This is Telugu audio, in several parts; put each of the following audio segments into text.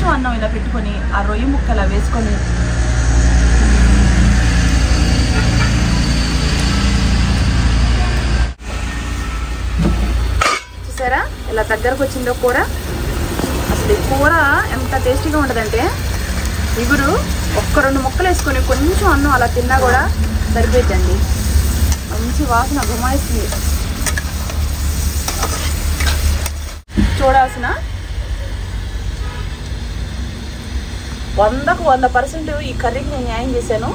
కొంచెం అన్నం ఇలా పెట్టుకొని ఆ రొయ్య ముక్క అలా వేసుకొని చూసారా ఇలా దగ్గరకు వచ్చిందో కూర అసలు ఈ కూర ఎంత టేస్టీగా ఉంటుందంటే ఇగురు ఒక్క రెండు ముక్కలు వేసుకొని కొంచెం అన్నం అలా తిన్నా కూడా సరిపోద్దండి మంచి వాసన గుమాయిస్తుంది చూడాల్సిన వందకు వంద పర్సెంట్ ఈ కర్రీకి నేను న్యాయం చేశాను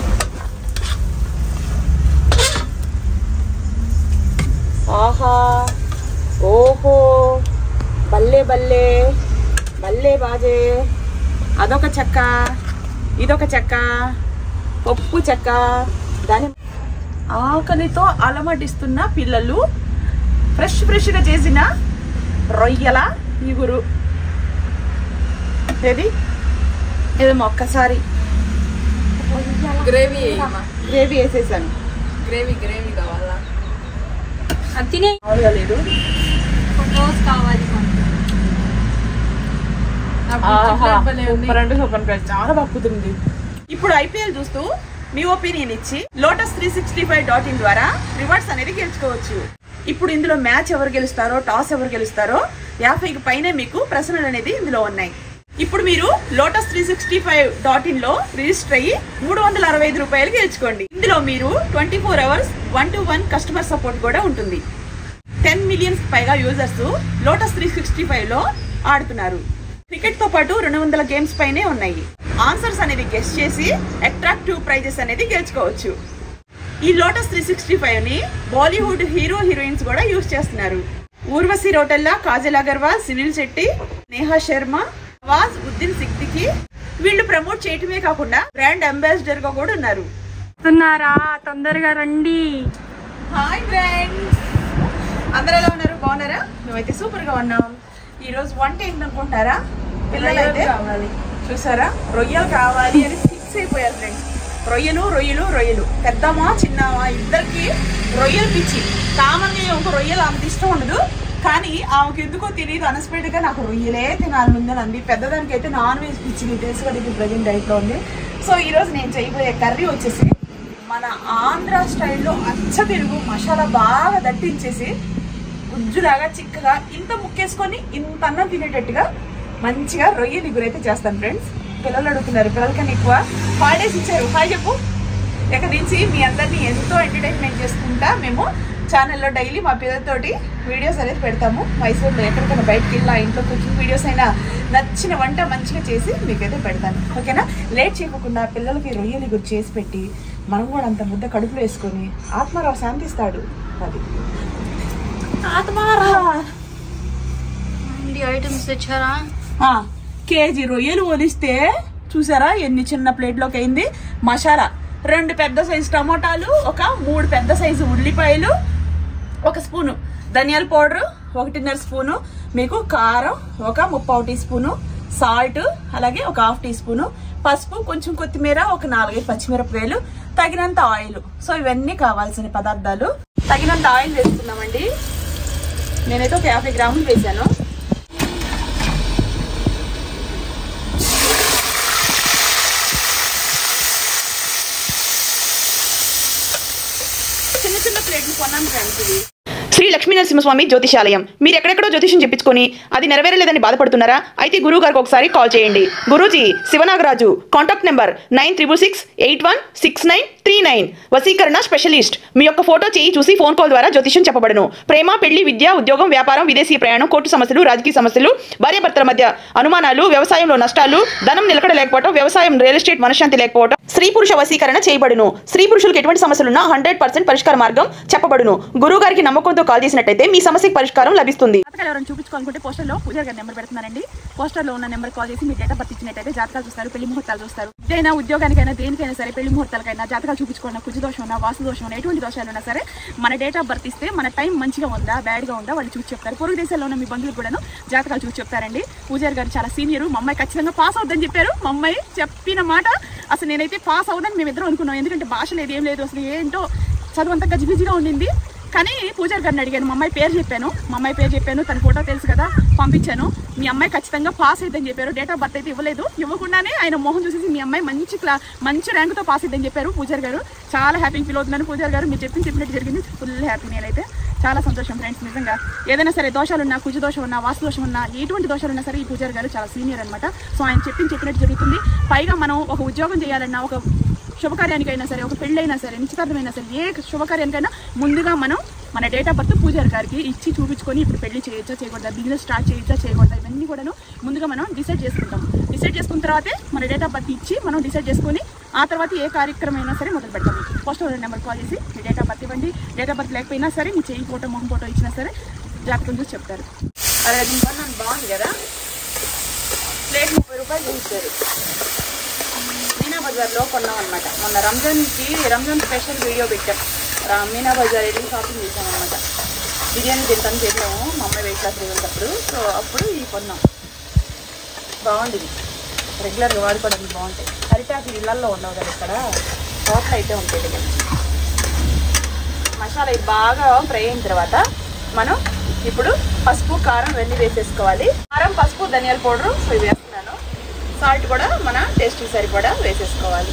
ఆహా ఓహో బల్లే బల్లే బల్లే బాజే అదొక చెక్క ఇదొక చెక్క పప్పు చెక్క దాని ఆకలితో అలమటిస్తున్న పిల్లలు ఫ్రెష్ ఫ్రెష్గా చేసిన రొయ్యల ఇగురు ఏది ఏదేమో ఒక్కసారి గ్రేవీ వేయమ్మా గ్రేవీ వేసేసాను గ్రేవీ గ్రేవీ కావాలా అది తినే మామూలుగా లేదు ఫొటోస్ కావాలి మాకు. ఆహా, సూపర్ అంటే సూపర్ ప్రైస్ చాలా బాగా కుదిరింది ఇప్పుడు ఐపీఎల్ చూస్తూ మీ ఒపీనియన్ ఇచ్చి Lotus three sixty five dot in ద్వారా రివార్డ్స్ అనేది గెలుచుకోవచ్చు ఇప్పుడు ఇందులో మ్యాచ్ ఎవరు గెలుస్తారో టాస్ ఎవరు గెలుస్తారో యాభైకి పైనే మీకు ప్రశ్నలు అనేది ఇందులో ఉన్నాయి ఇప్పుడు మీరు Lotus three sixty five dot in లో రిజిస్టర్ అయ్యి మూడు వందల అరవై ఐదు రూపాయలు గెలుచుకోండి ఇందులో మీరు twenty four hours one to one customer support కూడా ఉంటుంది టెన్ మిలియన్స్ పైగా users Lotus three sixty five లో ఆడుతున్నారు క్రికెట్ తో పాటు రెండు వందల గేమ్స్ పైనే ఉన్నాయి ఆన్సర్స్ అనేది గెస్ట్ చేసి అట్రాక్టివ్ ప్రైజెస్ అనేది గెలుచుకోవచ్చు ఈ లోటస్ త్రీ సిక్స్టీ ఫైవ్ ని బాలీవుడ్ హీరో హీరోయిన్స్ కూడా యూజ్ చేస్తున్నారు ఊర్వశి రోటల్లా కాజల్ అగర్వాల్ సునీల్ శెట్టి నేహా శర్మ వాజ్ ఉద్దీన్ సిద్దికి వీళ్ళు ప్రమోట్ చేయటమే కాకుండా బ్రాండ్ అంబాసిడర్ గా కూడా ఉన్నారు వస్తున్నారా తొందరగా రండి హాయ్ ఫ్రెండ్స్ అందరూ ఎలా ఉన్నారు బాగున్నారా మేమైతే సూపర్ గా ఉన్నాం ఈ రోజు వంట ఏంటనుకుంటారా పిల్లలైతే కావాలి చూసారా రొయ్యలు కావాలి అని ఫిక్స్ అయిపోయారు ఫ్రెండ్స్ రొయ్యలు రొయ్యలు రొయ్యలు పెద్దమా చిన్నమా ఇద్దరికి రొయ్యలు పిచ్చి కామన్ గా ఒక రొయ్యలు అంత ఇష్టం ఉండదు కానీ ఆమెకు ఎందుకో తెలియదు అన్ఎక్స్పెక్టెడ్ గా నాకు రొయ్యలే తినాలని ఉందని అంది పెద్దదానికి అయితే నాన్ వెజ్ పిచ్చి నీకు తెలుసు కదా ఇప్పుడు ప్రజెంట్ డైట్ లో ఉంది సో ఈ రోజు నేను చేయబోయే కర్రీ వచ్చేసి మన ఆంధ్ర స్టైల్లో అచ్చ పెరుగు మసాలా బాగా దట్టించేసి గుజ్జులాగా చిక్కగా ఇంత ముక్కేసుకొని ఇంత అన్నం తినేటట్టుగా మంచిగా రొయ్య నిగురైతే చేస్తాను ఫ్రెండ్స్ పిల్లలు అడుగుతున్నారు పిల్లలకన్నా ఎక్కువ హాలిడేస్ ఇచ్చారు హాయ్ చెప్పు ఇక్కడ నుంచి మీ అందరినీ ఎంతో ఎంటర్టైన్మెంట్ చేసుకుంటా మేము ఛానల్లో డైలీ మా పిల్లలతోటి వీడియోస్ అనేది పెడతాము మైసూర్లో ఎక్కడికైనా బయటకు వెళ్ళి ఆ ఇంట్లో కుకింగ్ వీడియోస్ అయినా నచ్చిన వంట మంచిగా చేసి మీకైతే పెడతాను ఓకేనా లేట్ చేయకుండా పిల్లలకి రొయ్యలు గురి చేసి పెట్టి మనం కూడా అంత ముద్ద కడుపులో వేసుకొని ఆత్మారావు శాంతిస్తాడు అది ఆత్మారా అండి ఐటమ్స్ తెచ్చారా ఆ, కేజీ రొయ్యలు వదిస్తే చూసారా ఎన్ని చిన్న ప్లేట్లోకి అయింది మసాలా రెండు పెద్ద సైజు టమోటాలు ఒక మూడు పెద్ద సైజు ఉల్లిపాయలు ఒక స్పూను ధనియాల పౌడర్ ఒకటిన్నర స్పూను మీకు కారం ఒక ముప్పావు టీ స్పూను సాల్ట్ అలాగే ఒక హాఫ్ టీ స్పూను పసుపు కొంచెం కొత్తిమీర ఒక నాలుగైదు పచ్చిమిరపకాయలు తగినంత ఆయిల్ సో ఇవన్నీ కావాల్సిన పదార్థాలు తగినంత ఆయిల్ వేసుకున్నామండి నేనైతే ఒక యాభై గ్రాములు వేసాను చిన్న చిన్న ప్లేట్లు కొన్నాను ఫ్రెండ్స్ ఇది శ్రీ లక్ష్మీ నరసింహస్వామి జ్యోతిషాలయం మీరు ఎక్కడెక్కడో జ్యోతిషం చెప్పించుకొని అది నెరవేరలేదని బాధపడుతున్నారా అయితే గురువు గారికి ఒకసారి కాల్ చేయండి Guruji Shivanagaraju contact number nine triple six eight one six nine three nine వసీకరణ స్పెషలిస్ట్ మీ యొక్క ఫోటో చేయి చూసి ఫోన్ కాల్ ద్వారా జ్యోతిషం చెప్పబడను ప్రేమ పెళ్లి విద్య ఉద్యోగం వ్యాపారం విదేశీ ప్రయాణం కోర్టు సమస్యలు రాజకీయ సమస్యలు భార్యాభర్తల మధ్య అనుమానాలు వ్యవసాయంలో నష్టాలు ధనం నిలకడ లేకపోవడం వ్యవసాయం రియల్ ఎస్టేట్ మనశ్శాంతి లేకపోవడం స్త్రీ పురుష వశీకరణ చేయబడును స్త్రీ పురుషులకు ఎటువంటి సమస్యలున్నా హండ్రెడ్ పర్సెంట్ పరిష్కార మార్గం చెప్పబడును గురువు గారికి నమ్మకంతో కాల్ చేసినట్టయితే మీ సమస్యకు పరిష్కారం లభిస్తుంది జాతకాలు ఎవరైనా చూపించుకోవాలనుకుంటే పోస్టర్లో పూజారి గారి నెంబర్ పెడుతున్నారండి పోస్టర్లో ఉన్న నెంబర్ కాల్ చేసి మీ డేటా బర్త్ ఇచ్చినట్టయితే జాతకాలు చూస్తారు పెళ్లి ముహూర్తాలు చూస్తారు ఏదైనా ఉద్యోగానికైనా దేనికైనా సరే పెళ్లి ముహూర్తాలకైనా జాతకాలు చూపించుకున్న కుజు దోషం ఉన్నా వాస్తు దోషం ఉన్నా ఎటువంటి దోషాలు ఉన్నా సరే మన డేట్ ఆఫ్ బర్త్ ఇస్తే మన టైం మంచిగా ఉందా బ్యాడ్గా ఉందా వాళ్ళు చూసి చెప్తారు పొరుగు దేశాల్లో ఉన్న మీ బంధువులు కూడాను జాతకాలు చూసి చెప్తారండి పూజారి గారు చాలా సీనియర్ మా అమ్మాయి ఖచ్చితంగా పాస్ అవుద్దని చెప్పారు మా అమ్మాయి చెప్పిన మాట అసలు నేనైతే పాస్ అవుదని మేమిద్దరం అనుకున్నాం ఎందుకంటే భాష లేదు ఏం లేదు అసలు ఏంటో చదువు అంతా గజిబిజిగా ఉండింది కానీ పూజారి గారిని అడిగాను మా అమ్మాయి పేరు చెప్పాను మా అమ్మాయి పేరు చెప్పాను తన ఫోటో తెలుసు కదా పంపించాను మీ అమ్మాయి ఖచ్చితంగా పాస్ అయిద్దని చెప్పారు డేట్ ఆఫ్ బర్త్ అయితే ఇవ్వలేదు ఇవ్వకుండానే ఆయన మొహం చూసేసి మీ అమ్మాయి మంచి క్లా మంచి ర్యాంకుతో పాస్ అయిద్దని చెప్పారు పూజారి గారు చాలా హ్యాపీ ఫీల్ అవుతున్నాను పూజారి గారు మీరు చెప్పింది చెప్పినట్టు జరిగింది ఫుల్ హ్యాపీ నేనైతే చాలా సంతోషం ఫ్రెండ్స్ నిజంగా ఏదైనా సరే దోషాలు ఉన్నా కుజ దోషం ఉన్నా వాస్తు దోషం ఉన్నా ఎటువంటి దోషాలు ఉన్నా సరే ఈ పూజారి గారు చాలా సీనియర్ అనమాట సో ఆయన చెప్పింది చెప్పినట్టు జరుగుతుంది పైగా మనం ఒక ఉద్యోగం చేయాలన్నా ఒక శుభకార్యానికైనా సరే ఒక పెళ్ళైనా సరే నిశ్చితార్థమైనా సరే ఏ శుభకార్యానికైనా ముందుగా మనం మన డేట్ ఆఫ్ బర్త్ పూజారి గారికి ఇచ్చి చూపించుకొని ఇప్పుడు పెళ్లి చేయొచ్చా చేయకూడదా బిజినెస్ స్టార్ట్ చేయొచ్చా చేయకూడదా ఇవన్నీ కూడాను ముందుగా మనం డిసైడ్ చేసుకుంటాం డిసైడ్ చేసుకున్న తర్వాతే మన డేట్ ఆఫ్ బర్త్ ఇచ్చి మనం డిసైడ్ చేసుకొని ఆ తర్వాత ఏ కార్యక్రమం అయినా సరే మొదలు పెడతాం పోస్ట్ నెంబర్ కాల్ చేసి మీ డేట్ ఆఫ్ బర్త్ ఇవ్వండి డేట్ ఆఫ్ బర్త్ లేకపోయినా సరే మీ చేయి ఫోటో మొహం ఫోటో ఇచ్చినా సరే జాతకం చూసి చెప్తారు అదే దీనివల్ల నన్ను బాగుంది కదా ప్లేట్ ముప్పై రూపాయలు చూపించారు మీనా బజార్లో కొన్నాం అనమాట మొన్న రంజాన్కి రంజాన్ స్పెషల్ వీడియో పెట్టాం రా- మీనా బజార్ వెళ్ళి షాపింగ్ చేసాం అనమాట బిర్యానీ తింటాను చేసాము మా అమ్మాయి వెయిట్ లాస్ వెళ్ళినప్పుడు సో అప్పుడు ఈ కొన్నాం బాగుంది రెగ్యులర్గా వాడుకోవడానికి బాగుంటాయి అరిటాకులు ఇళ్ళల్లో ఉండవు కదా ఇక్కడ హోటల్ అయితే ఉంటాయి కదా మసాలా ఇది బాగా ఫ్రై అయిన తర్వాత మనం ఇప్పుడు పసుపు కారం ఇవన్నీ వేసేసుకోవాలి కారం పసుపు ధనియాల పౌడర్ సో ఇవి వేస్తున్నాను సాల్ట్ కూడా మన టేస్ట్కి సరిపడా వేసేసుకోవాలి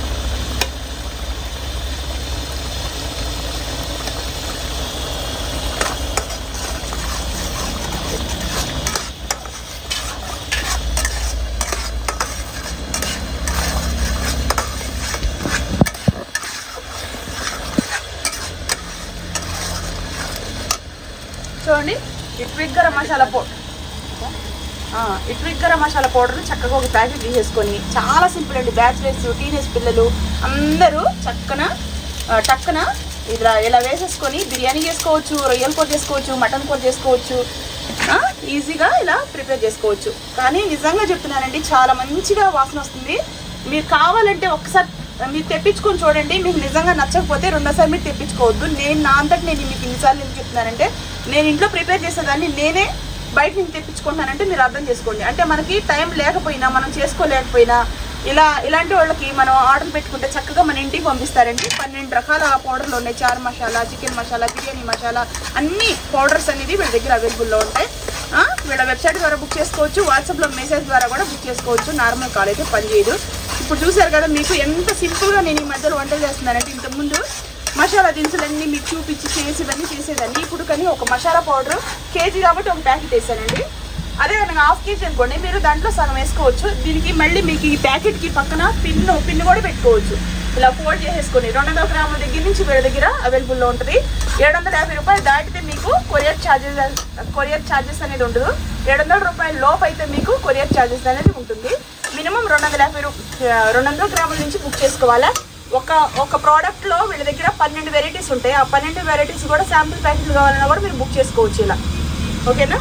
చూడండి ఇట్విక్ గరం మసాలా పౌడర్ ఇట్విక్ గరం మసాలా పౌడర్ చక్కగా ఒక ప్యాకెట్ తీసేసుకొని చాలా సింపుల్ అండి బ్యాచిలర్స్ టీనేజ్ పిల్లలు అందరూ చక్కన ఆ, టక్కన ఇలా ఇలా వేసేసుకొని బిర్యానీ చేసుకోవచ్చు రొయ్యల కూర చేసుకోవచ్చు మటన్ కూర చేసుకోవచ్చు ఆ, ఈజీగా ఇలా ప్రిపేర్ చేసుకోవచ్చు కానీ నిజంగా చెప్తున్నానండి చాలా మంచిగా వాసన వస్తుంది మీరు కావాలంటే ఒకసారి మీరు తెప్పించుకొని చూడండి మీకు నిజంగా నచ్చకపోతే రెండోసారి మీరు తెప్పించుకోవద్దు నేను నా అంతటి నేను మీకు ఇన్నిసార్లు ఎందుకు చెప్తున్నానంటే నేను ఇంట్లో ప్రిపేర్ చేసేదాన్ని నేనే బయట నుంచి తెప్పించుకుంటున్నానంటే మీరు అర్థం చేసుకోండి అంటే మనకి టైం లేకపోయినా మనం చేసుకోలేకపోయినా ఇలా ఇలాంటి వాళ్ళకి మనం ఆర్డర్ పెట్టుకుంటే చక్కగా మన ఇంటికి పంపిస్తారండి పన్నెండు రకాల పౌడర్లు ఉన్నాయి చార్ మసాలా చికెన్ మసాలా బిర్యానీ మసాలా అన్ని పౌడర్స్ అనేది వీళ్ళ దగ్గర అవైలబుల్లో ఉంటాయి ఆ, వీళ్ళ వెబ్సైట్ ద్వారా బుక్ చేసుకోవచ్చు వాట్సాప్లో మెసేజ్ ద్వారా కూడా బుక్ చేసుకోవచ్చు నార్మల్ కాల్ అయితే పనిచేయదు ఇప్పుడు చూసారు కదా మీకు ఎంత సింపుల్గా నేను ఈ మధ్యలో వంటలు చేస్తున్నానంటే ఇంతకుముందు మసాలా దినుసులన్నీ మీకు చూపించి చేసి ఇవన్నీ చేసేదాన్ని ఇప్పుడు కానీ ఒక మసాలా పౌడర్ కేజీ కాబట్టి ఒక ప్యాకెట్ వేసానండి అదే కనుక హాఫ్ కేజీ అనుకోండి మీరు దాంట్లో సగం వేసుకోవచ్చు దీనికి మళ్ళీ మీకు ఈ ప్యాకెట్కి పక్కన పిన్ను పిన్ను కూడా పెట్టుకోవచ్చు ఇలా ఫోల్డ్ చేసేసుకొని రెండు వందల గ్రాముల దగ్గర నుంచి వీళ్ళ దగ్గర అవైలబుల్లో ఉంటుంది ఏడు వందల యాభై రూపాయలు దాటితే మీకు కొరియర్ ఛార్జెస్ కొరియర్ ఛార్జెస్ అనేది ఉండదు ఏడు వందల రూపాయల లోపు అయితే మీకు కొరియర్ ఛార్జెస్ అనేది ఉంటుంది మినిమం రెండు వందల యాభై రూ రెండు వందల గ్రాముల నుంచి బుక్ చేసుకోవాలా ఒక ఒక ప్రోడక్ట్ లో వీళ్ళ దగ్గర పన్నెండు వెరైటీస్ ఉంటాయి ఆ పన్నెండు వెరైటీస్ కూడా శాంపుల్ ప్యాకెట్లు కావాలన్నా కూడా మీరు బుక్ చేసుకోవచ్చు ఇలా ఓకేనా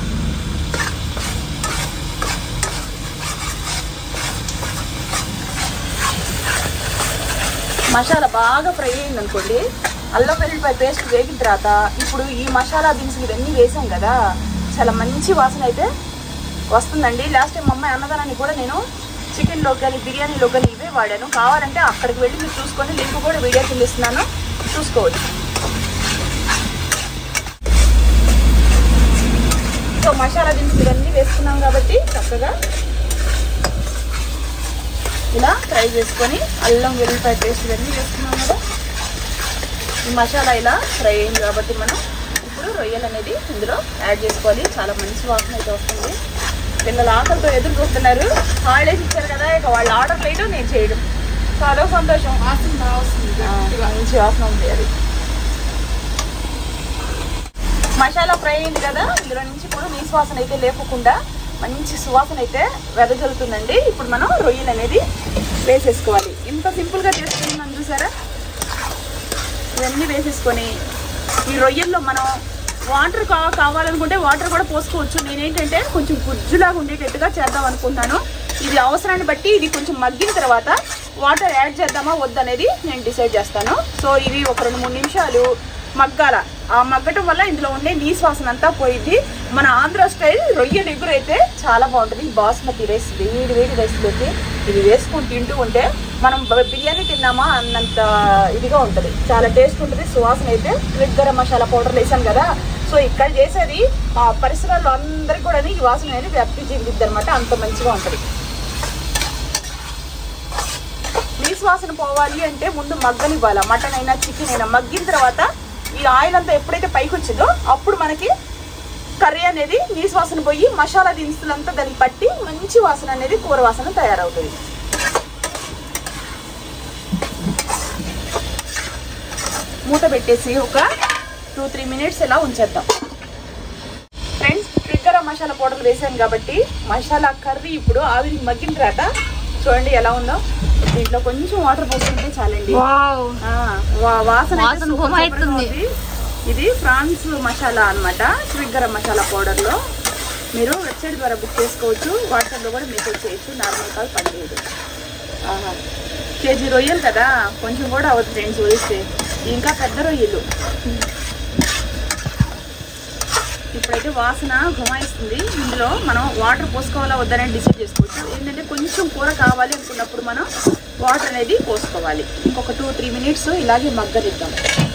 మసాలా బాగా ఫ్రై అయింది అనుకోండి అల్లం వెల్లుల్లిపాయ పేస్ట్ వేగిన తర్వాత ఇప్పుడు ఈ మసాలా దినుసులు ఇవన్నీ వేసాం కదా చాలా మంచి వాసన అయితే వస్తుందండి లాస్ట్ టైం మా అమ్మాయి అన్నదానానికి కూడా నేను చికెన్లో కానీ బిర్యానీలో కానీ ఇవే వాడాను కావాలంటే అక్కడికి వెళ్ళి మీరు చూసుకొని లింక్ కూడా వీడియో కింద ఇస్తున్నాను చూసుకోవచ్చు సో మసాలా దినుసులు ఇవన్నీ వేసుకున్నాం కాబట్టి చక్కగా ఇలా ఫ్రై చేసుకొని అల్లం వెల్లిపాయ పేస్ట్ ఇవన్నీ వేసుకున్నాం కదా ఈ మసాలా ఇలా ఫ్రై అయింది కాబట్టి మనం ఇప్పుడు రొయ్యలు అనేది ఇందులో యాడ్ చేసుకోవాలి చాలా మంచి వాసన అయితే వస్తుంది పిల్లలు ఆకలితో ఎదురు చూస్తున్నారు హాలిడేస్ ఇచ్చారు కదా ఇక వాళ్ళు ఆర్డర్ చేయడం నేను చేయడం సో అదో సంతోషం వాసన బాగా వస్తుంది ఆ, గట్టిగా. మంచి వాసన ఉంది అది మసాలా ఫ్రై అయింది కదా ఇందులో నుంచి ఇప్పుడు నీసు వాసన అయితే లేకుండా మంచి సువాసన అయితే వెదజల్లుతుందండి ఇప్పుడు మనం రొయ్యలు అనేది వేసేసుకోవాలి ఇంత సింపుల్గా చేసుకుంటున్నాం చూసారా ఇవన్నీ వేసేసుకొని ఈ రొయ్యల్లో మనం వాటర్ కా కావాలనుకుంటే వాటర్ కూడా పోసుకోవచ్చు నేనేంటంటే కొంచెం గుజ్జులాగా ఉండేటట్టుగా చేద్దాం అనుకుంటున్నాను ఇది అవసరాన్ని బట్టి ఇది కొంచెం మగ్గిన తర్వాత వాటర్ యాడ్ చేద్దామా వద్దనేది నేను డిసైడ్ చేస్తాను సో ఇది ఒక రెండు మూడు నిమిషాలు మగ్గాల ఆ మగ్గటం వల్ల ఇందులో ఉండే నీసు వాసన అంతా పోయింది మన ఆంధ్ర స్టైల్ రొయ్య ఎగురు అయితే చాలా బాగుంటుంది బాస్మతి రైస్ వేడి వేడి రైస్లోకి ఇది వేసుకొని తింటూ ఉంటే మనం బ- బిర్యానీ తిన్నామా అన్నంత ఇదిగా ఉంటుంది చాలా టేస్ట్ ఉంటుంది సువాసన అయితే రెడ్ గరం మసాలా పౌడర్ వేసాను కదా సో సో ఇక్కడ చేసేది ఆ పరిసరాల్లో అందరికి కూడా ఈ వాసన అనేది వ్యాప్తి చెందిద్ది అనమాట అంత మంచిగా ఉంటుంది నీసు వాసన పోవాలి అంటే ముందు మగ్గనివ్వాలి మటన్ అయినా చికెన్ అయినా మగ్గిన తర్వాత ఈ ఆయిల్ అంతా ఎప్పుడైతే పైకి వచ్చిందో అప్పుడు మనకి కర్రీ అనేది నీసు వాసన పోయి మసాలా దినుసులంతా దానికి పట్టి మంచి వాసన అనేది కూర వాసన తయారవుతుంది మూత పెట్టేసి ఒక టూ త్రీ మినిట్స్ ఇలా ఉంచేద్దాం ఫ్రెండ్స్ ట్రిగ్గర్ మసాలా పౌడర్ వేసాను కాబట్టి మసాలా కర్రీ ఇప్పుడు ఆవిరికి మగ్గిన తర్వాత చూడండి ఎలా ఉందో దీంట్లో కొంచెం వాటర్ పోసుకుంటే చాలండి వావ్ ఆ, వా- వాసన అయితే వాసన సూపర్ గుమవుతుంది. సూపర్గా ఉంది. ఇది ఫ్రాన్స్ మసాలా అన్నమాట స్విగ్గర మసాలా పౌడర్ లో మీరు వెబ్సైట్ ద్వారా బుక్ చేసుకోవచ్చు వాట్సాప్ లో కూడా మెసేజ్ చేయొచ్చు నార్మల్ కాల్ పనిచేయదు ఆహా. కేజీ రొయ్యలు కదా కొంచెం కూడా అవ్వదు ఫ్రెండ్స్ వదిలిస్తే ఇంకా పెద్ద రొయ్యలు ఇప్పుడైతే వాసన గుమాయిస్తుంది ఇందులో మనం వాటర్ పోసుకోవాలా వద్దనే డిసైడ్ చేసుకోవచ్చు ఏంటంటే కొంచెం కూర కావాలి అనుకున్నప్పుడు మనం వాటర్ అనేది పోసుకోవాలి ఇంకొక టూ త్రీ మినిట్స్ ఇలాగే మగ్గనిద్దాం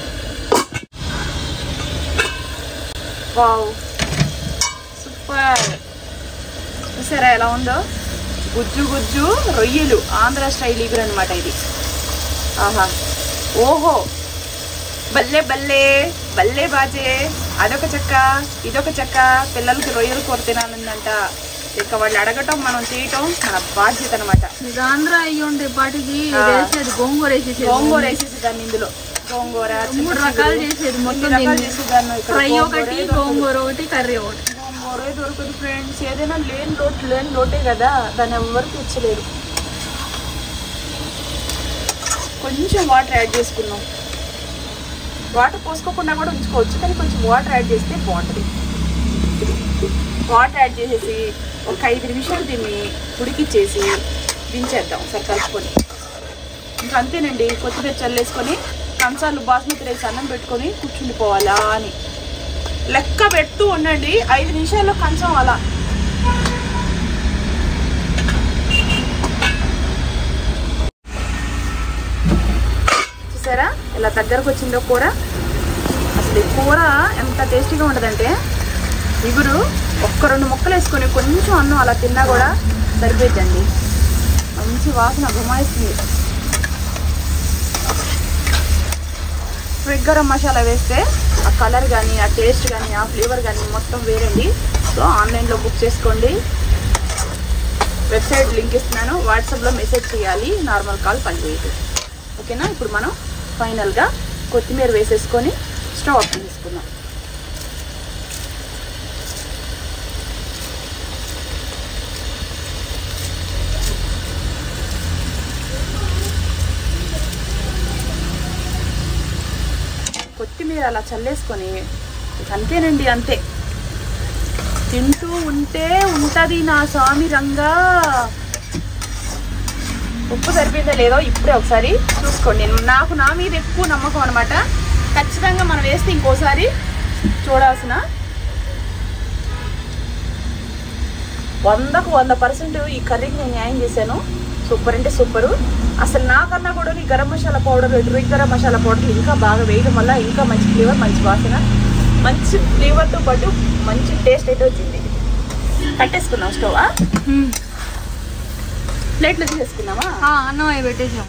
వావ్ సూపర్ చూసారా ఎలా ఉందో గుజ్జు గుజ్జు రొయ్యలు ఆంధ్ర స్టైల్ ఈగురు అనమాట ఇది ఆహా ఓహో బల్లే బల్లే బల్లే బాజే అదొక చెక్క ఇదొక చెక్క పిల్లలకి రొయ్యలు కూర తినాలందంట ఇక వాళ్ళు అడగటం మనం చేయటం మన బాధ్యత అనమాట ఇది ఆంధ్ర అయ్యి ఉండే పాటికి ఆ. వేసేది గోంగూర వేసేది గోంగూర వేసేసి దాన్ని ఇందులో గోంగూర మూడు రకాలు చేసేది మొత్తం ఇన్ని రకాలు దీన్ని. చేసేదాన్ని ఇక్కడ ఫ్రై గోంగూరే ఒకటి దొరకదు. గోంగూర ఒకటి కర్రీ ఒకటి గోంగూరే దొరకదు ఫ్రెండ్స్ ఏదైనా లేని లోటు లేని లోటే కదా దాన్ని ఎవరికి ఇచ్చలేరు కొంచెం వాటర్ యాడ్ చేసుకున్నాం వాటర్ పోసుకోకుండా కూడా ఉంచుకోవచ్చు కానీ కొంచెం వాటర్ యాడ్ చేస్తే బాగుంటుంది వాటర్ యాడ్ చేసేసి ఒక ఐదు నిమిషాలు దీన్ని ఉడికిచ్చేసి దించేద్దాం ఒకసారి కలుపుకొని ఇంకా అంతేనండి కొత్తిమీర చల్లేసుకొని కంచాలు బాస్మతి రైస్ అన్నం పెట్టుకొని కూర్చుండిపోవాలా అని లెక్క పెడుతూ ఉండండి ఐదు నిమిషాల్లో కంచం అలా చూసారా ఇలా దగ్గరకు వచ్చిందో కూర అసలు ఈ కూర ఎంత టేస్టీగా ఉంటుందంటే ఇగురు ఒక్క రెండు ముక్కలు వేసుకొని కొంచెం అన్నం అలా తిన్నా కూడా సరిపోద్దండి మంచి వాసన గుమాయిస్తుంది స్ప్రిగ్ గరం మసాలా వేస్తే ఆ కలర్ కానీ ఆ టేస్ట్ కానీ ఆ ఫ్లేవర్ కానీ మొత్తం వేరండి సో ఆన్లైన్లో బుక్ చేసుకోండి వెబ్సైట్ లింక్ ఇస్తున్నాను వాట్సాప్లో మెసేజ్ చేయాలి నార్మల్ కాల్ పనిచేయదు ఓకేనా ఇప్పుడు మనం ఫైనల్గా కొత్తిమీర వేసేసుకొని స్టవ్ ఆఫ్ చేసుకుందాం కొత్తిమీర అలా చల్లేసుకొని ఇక అంతేనండి అంతే తింటూ ఉంటే ఉంటది నా స్వామి రంగా ఉప్పు సరిపోయిందో లేదో ఇప్పుడే ఒకసారి చూసుకోండి నేను- నాకు నా మీద ఎక్కువ నమ్మకం అనమాట ఖచ్చితంగా మనం వేస్తే ఇంకోసారి చూడాల్సిన వందకు వంద పర్సెంట్ ఈ కర్రీకి నేను న్యాయం చేశాను సూపర్ అంటే సూపరు అసలు నాకన్నా కూడా ఈ గరం మసాలా పౌడర్ రుయి గరం మసాలా పౌడర్ ఇంకా బాగా వేయడం వల్ల ఇంకా మంచి ఫ్లేవర్ మంచి వాసన మంచి ఫ్లేవర్తో పాటు మంచి టేస్ట్ అయితే వచ్చింది కట్టేసుకున్నాం స్టవ్ ప్లేట్లో తీసేసుకున్నామా ఆ, అన్నం అవి పెట్టేసాం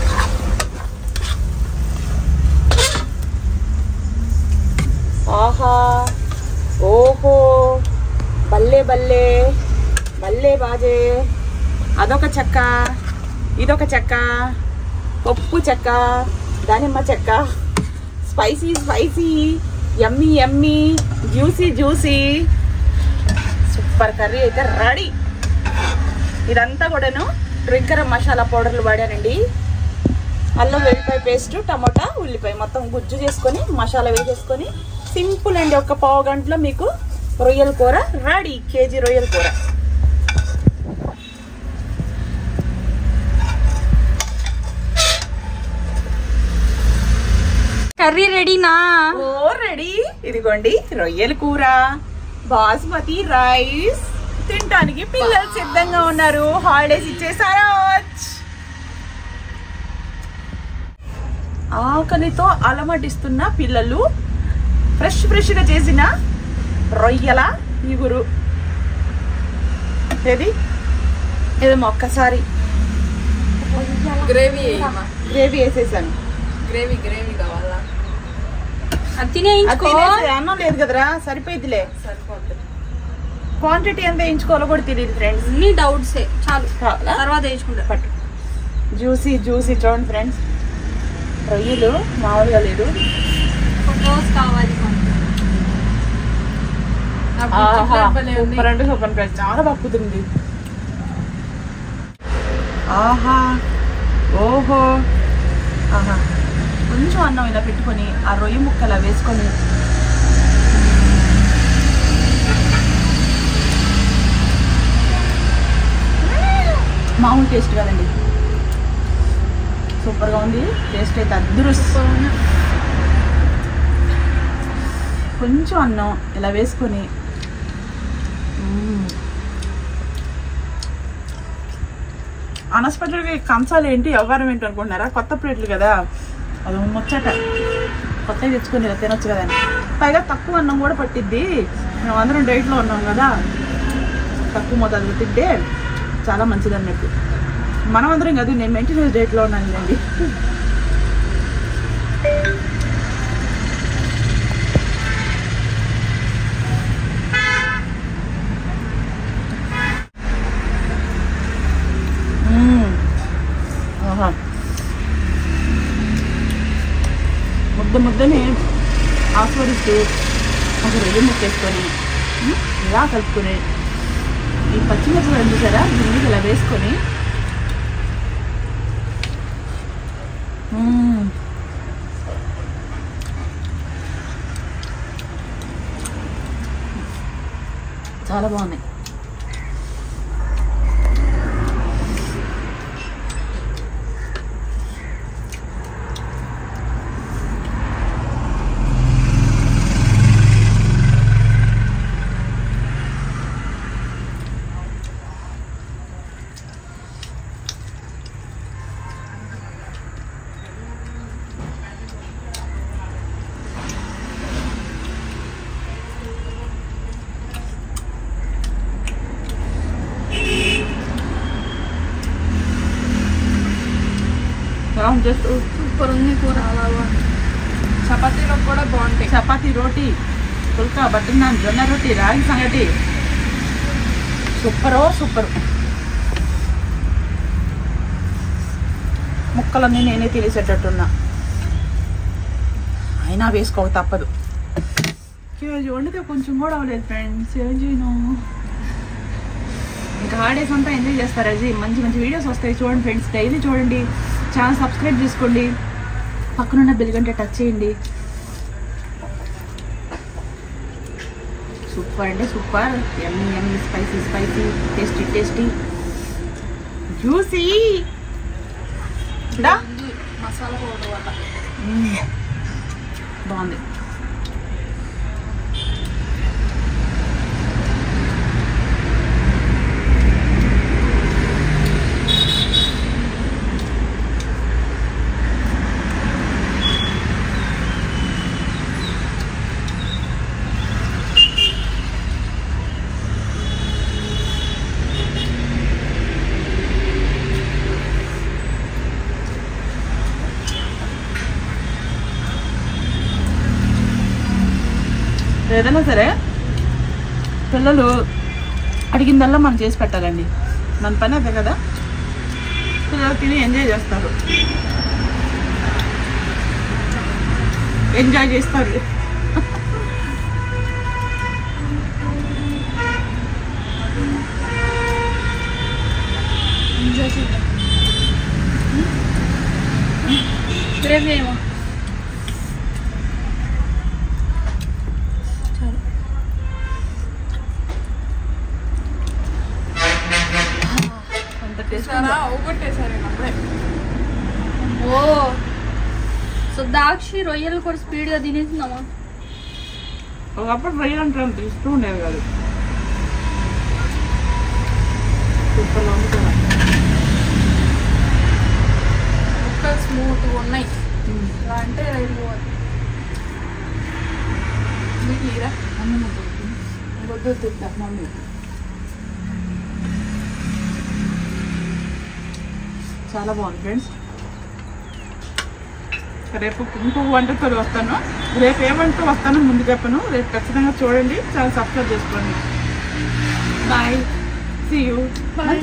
ఆహా ఓహో బల్లే బల్లే బల్లే బాజే అదొక చెక్క ఇదొక చెక్క పప్పు చెక్క దానిమ్మ చెక్క spicy spicy yummy yummy juicy juicy super curry అయితే రెడీ ఇదంతా కూడాను డ్రింకర్ మసాలా పౌడర్లు వాడానండి అల్లం వెల్లిపాయ పేస్ట్ టమోటా ఉల్లిపాయ మొత్తం గుజ్జు చేసుకొని మసాలా వేసేసుకొని సింపుల్ అండి ఒక పావు గంటలో మీకు రొయ్యల కూర రెడీ కేజీ రొయ్యల కూర కర్రీ రెడీనా ఓ రెడీ ఇదిగోండి రొయ్యల కూర బాస్మతి రైస్ తినడానికి పిల్లలు సిద్ధంగా ఉన్నారు హాలిడేస్ ఇచ్చేసారా ఆకలితో అలమటిస్తున్న పిల్లలు ఫ్రెష్ ఫ్రెష్గా చేసిన రొయ్యల ఇగురు ఏది ఏదేమో ఒక్కసారి గ్రేవీ వేయమ్మా గ్రేవీ వేసేసాను గ్రేవీ గ్రేవీ కావాలా అది అది తినేయించుకో తినేసి అన్నం లేదు కదరా సరిపోయిద్దిలే సరిపోతుంది క్వాంటిటీ ఎంత వేయించుకోవాలో కూడా తెలియదు ఫ్రెండ్స్ అన్ని డౌట్స్ చాలు కావాలా? తర్వాత వేయించుకుంటా పట్టు జ్యూసీ జ్యూసీ చూడండి ఫ్రెండ్స్ రొయ్యలు మామూలుగా లేదు ఒక రోజు కావాలి మనకి. నా బుజ్జి ఆహా, ఫ్లేవర్ భలే ఉంది సూపర్ అంటే సూపర్ ఫ్రెండ్స్ చాలా బాగా కుదిరింది ఆహా ఓహో ఆహా కొంచెం అన్నం ఇలా పెట్టుకొని ఆ రొయ్య ముక్క అలా వేసుకొని మామూలు టేస్ట్ కదండి సూపర్గా ఉంది టేస్ట్ అయితే అద్దురుస్ కొంచెం అన్నం ఇలా వేసుకొని మ్మ్. అనస్పతికి కంచాలు ఏంటి వ్యవహారం ఏంటి అనుకుంటున్నారా కొత్త ప్లేట్లు కదా అది ముచ్చట కొత్తవి తెచ్చుకొని ఇలా తినొచ్చు కదా అని పైగా తక్కువ అన్నం కూడా పట్టిద్ది మేము అందరం డైట్లో ఉన్నాం కదా తక్కువ మోతాదులో తింటే చాలా మంచిది అన్నట్టు మనం అందరం కాదు నేను మెయింటెనెన్స్ డైట్లో ఉన్నాను అండి మ్మ్. ఆహా. ముద్ద ముద్దని ఆస్వాదిస్తూ ఒక రొయ్య ముక్కేసుకొని మ్మ్, ఇలా కలుపుకొని ఈ పచ్చిమిరపకాయలు చూసారా దీని మీద ఇలా వేసుకొని మ్మ్. చాలా బాగున్నాయి జస్ట్ సూపర్ ఉంది కూర చపాతీలో కూడా బాగుంటాయి చపాతి రోటీ పుల్కా బటర్ నాన్ జొన్న రొట్టి రాగి సంగటి సూపరో సూపర్ ముక్కలన్నీ నేనే తెలిసేటట్టున్నా అయినా వేసుకోక తప్పదు కేజీ వండితే కొంచెం కూడా అవ్వలేదు ఫ్రెండ్స్ ఏం చేయను ఇంకా హాలిడేస్ అంతా ఎంజాయ్ చేస్తారు అది మంచి మంచి వీడియోస్ వస్తాయి చూడండి ఫ్రెండ్స్ డైలీ చూడండి ఛానల్ సబ్స్క్రైబ్ చేసుకోండి పక్కనున్న బెల్ గంట టచ్ చేయండి సూపర్ అంటే super yummy yummy spicy spicy tasty tasty juicy డా మసాలా పౌడర్ వల్ల బాగుంది ఏదైనా సరే పిల్లలు అడిగిందల్లా మనం చేసి పెట్టాలండి మన పని అదే కదా పిల్లలు తిని ఎంజాయ్ చేస్తారు ఎంజాయ్ చేస్తారు గ్రేవీ ఏమో అంత టేస్ట్ చాలా ఊగొట్టేసారు అప్పుడే ఓ సో దాక్షి రొయ్యలు కూడా స్పీడ్ గా తినేసిందమ్మా ఒకప్పుడు రొయ్యలు అంటే అంత ఇష్టం ఉండేది కాదు సూపర్ ఉంది కూడా ముక్కలు స్మూత్ ఉన్నాయి ఇలా అంటే రైలు తీరా వద్దు తిద్దా మమ్మీ చాలా బాగుంది ఫ్రెండ్స్ రేపు ఇంకొక వంటతో వస్తాను రేపు ఏ వంటతో వస్తానో ముందు చెప్పను రేపు ఖచ్చితంగా చూడండి చాలా సబ్స్క్రైబ్ చేసుకోండి బాయ్ సీ యూ బాయ్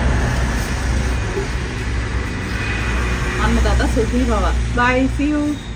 అన్నదాత సుఖీ బాబా బాయ్ సీ యూ